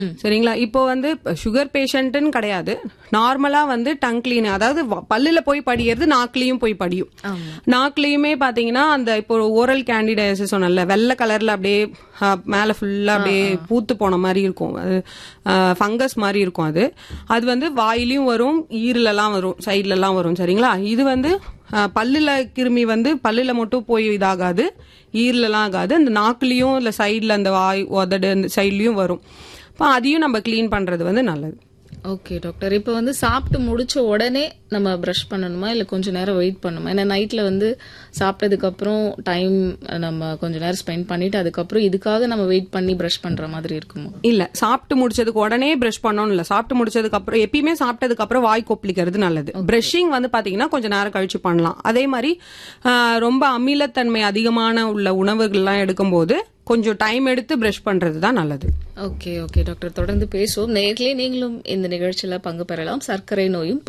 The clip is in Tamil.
சரிங்களா இப்போ வந்து சுகர் பேஷண்ட்னு கிடையாது நார்மலா வந்து டங் கிளீன் அதாவது வ- பல்லுல போய் படிக்கிறது நாக்குலயும் போய் படியும் நாக்குலயுமே பாத்தீங்கன்னா அந்த இப்போ ஓரல் கேண்டிடைசஸ் சொன்னல வெள்ளை கலர்ல அப்படியே அஹ், மேல ஃபுல்லா அப்படியே பூத்து போன மாதிரி இருக்கும் அது ஃபங்கஸ் மாதிரி இருக்கும் அது அது வந்து வாயிலையும் வரும் ஈரலெல்லாம் வரும் சைட்ல எல்லாம் வரும் சரிங்களா இது வந்து அஹ், பல்லுல கிருமி வந்து பல்லுல மட்டும் போய் இதாகாது ஈரலெல்லாம் ஆகாது அந்த நாக்குலயும் இல்ல சைட்ல அந்த வாய் உதடு அந்த சைட்லயும் வரும் அப்போ அதையும் நம்ம க்ளீன் பண்றது வந்து நல்லது ஓகே டாக்டர் இப்போ வந்து சாப்பிட்டு முடிச்ச உடனே நம்ம ப்ரஷ் பண்ணணுமா இல்லை கொஞ்ச நேரம் வெயிட் பண்ணணுமா ஏன்னா நைட்ல வந்து சாப்பிட்டதுக்கு அப்புறம் டைம் நம்ம கொஞ்ச நேரம் ஸ்பெண்ட் பண்ணிட்டு அதுக்கப்புறம் இதுக்காக நம்ம வெயிட் பண்ணி ப்ரஷ் பண்ற மாதிரி இருக்குமா இல்ல சாப்பிட்டு முடிச்சதுக்கு உடனே பிரஷ் பண்ணணும் இல்ல சாப்பிட்டு முடிச்சதுக்கு அப்புறம் எப்பயுமே சாப்பிட்டதுக்கு அப்புறம் வாய் கொப்பளிக்கிறது நல்லது பிரஷிங் வந்து பாத்தீங்கன்னா கொஞ்ச நேரம் கழிச்சு பண்ணலாம் அதே மாதிரி ஆஹ், ரொம்ப அமிலத்தன்மை அதிகமான உள்ள உணவுகள்லாம் எடுக்கும்போது கொஞ்சம் டைம் எடுத்து பிரஷ் பண்றது தான் நல்லது ஓகே ஓகே டாக்டர் தொடர்ந்து பேசுவோம் நேர்லயே நீங்களும் இந்த நிகழ்ச்சியில பங்கு பெறலாம் சர்க்கரை நோயும்